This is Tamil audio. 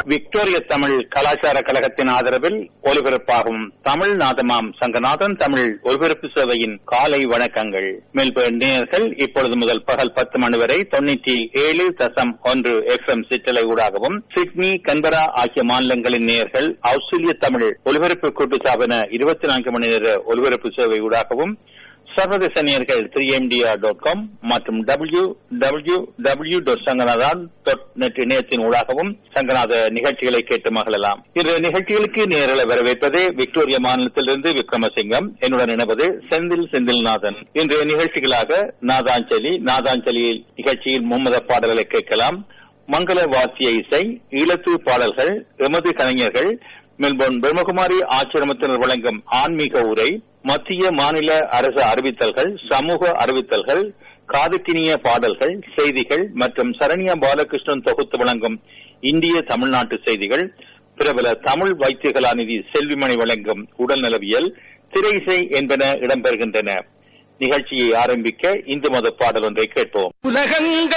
விக்டோரிய தமிழ் கலாச்சார கழகத்தின் ஆதரவில் ஒலிபரப்பாகும் தமிழ் நாதமாம் சங்கநாதன் தமிழ் ஒலிபரப்பு சேவையின் காலை வணக்கங்கள் மெல்பர்ன் நேயர்கள் இப்பொழுது முதல் பகல் பத்து மணி வரை தொண்ணூற்றி ஏழு தசம் ஒன்று எஃப் எம் சிற்றலை ஊடாகவும் சிட்னி கன்பரா ஆகிய மாநிலங்களின் நேயர்கள் ஆஸ்திரேலிய தமிழ் ஒலிபரப்பு கூட்டுச்சாபன இருபத்தி நான்கு மணி நேர ஒலிபரப்பு சேவை ஊடாகவும் சர்வதேச நேயர்கள் த்ரீ எம்டிஆர் டாட் காம் மற்றும் W W W dot Sanganathan dot net இணையத்தின் ஊடாகவும் சங்கநாத நிகழ்ச்சிகளை கேட்டு மகிழலாம் இந்த நிகழ்ச்சிகளுக்கு நேரலை வரவேற்பது விக்டோரியா மாநிலத்திலிருந்து விக்ரமசிங்கம் என்னுடன் இணைவது செந்தில் செந்தில்நாதன் இன்றைய நிகழ்ச்சிகளாக நாதாஞ்சலி நாதாஞ்சலியில் நிகழ்ச்சியில் மும்மத பாடல்களை கேட்கலாம் மங்கள வாசிய இசை ஈழத்து பாடல்கள் எமது கலைஞர்கள் மெல்போர்ன் பிரம்மகுமாரி ஆசிரமத்தினர் வழங்கும் ஆன்மீக உரை மத்திய மாநில அரசு அறிவித்தல்கள் சமூக அறிவித்தல்கள் காதுக்கினிய பாடல்கள் செய்திகள் மற்றும் சரண்யா பாலகிருஷ்ணன் தொகுத்து வழங்கும் இந்திய தமிழ்நாட்டு செய்திகள் பிரபல தமிழ் வைத்திய கலாநிதி செல்விமணி வழங்கும் உடல் நலவியல் திரை இசை என்பன இடம்பெறுகின்றன நிகழ்ச்சியை ஆரம்பிக்க இந்து மத பாடல் ஒன்றை கேட்போம் உலகங்கள்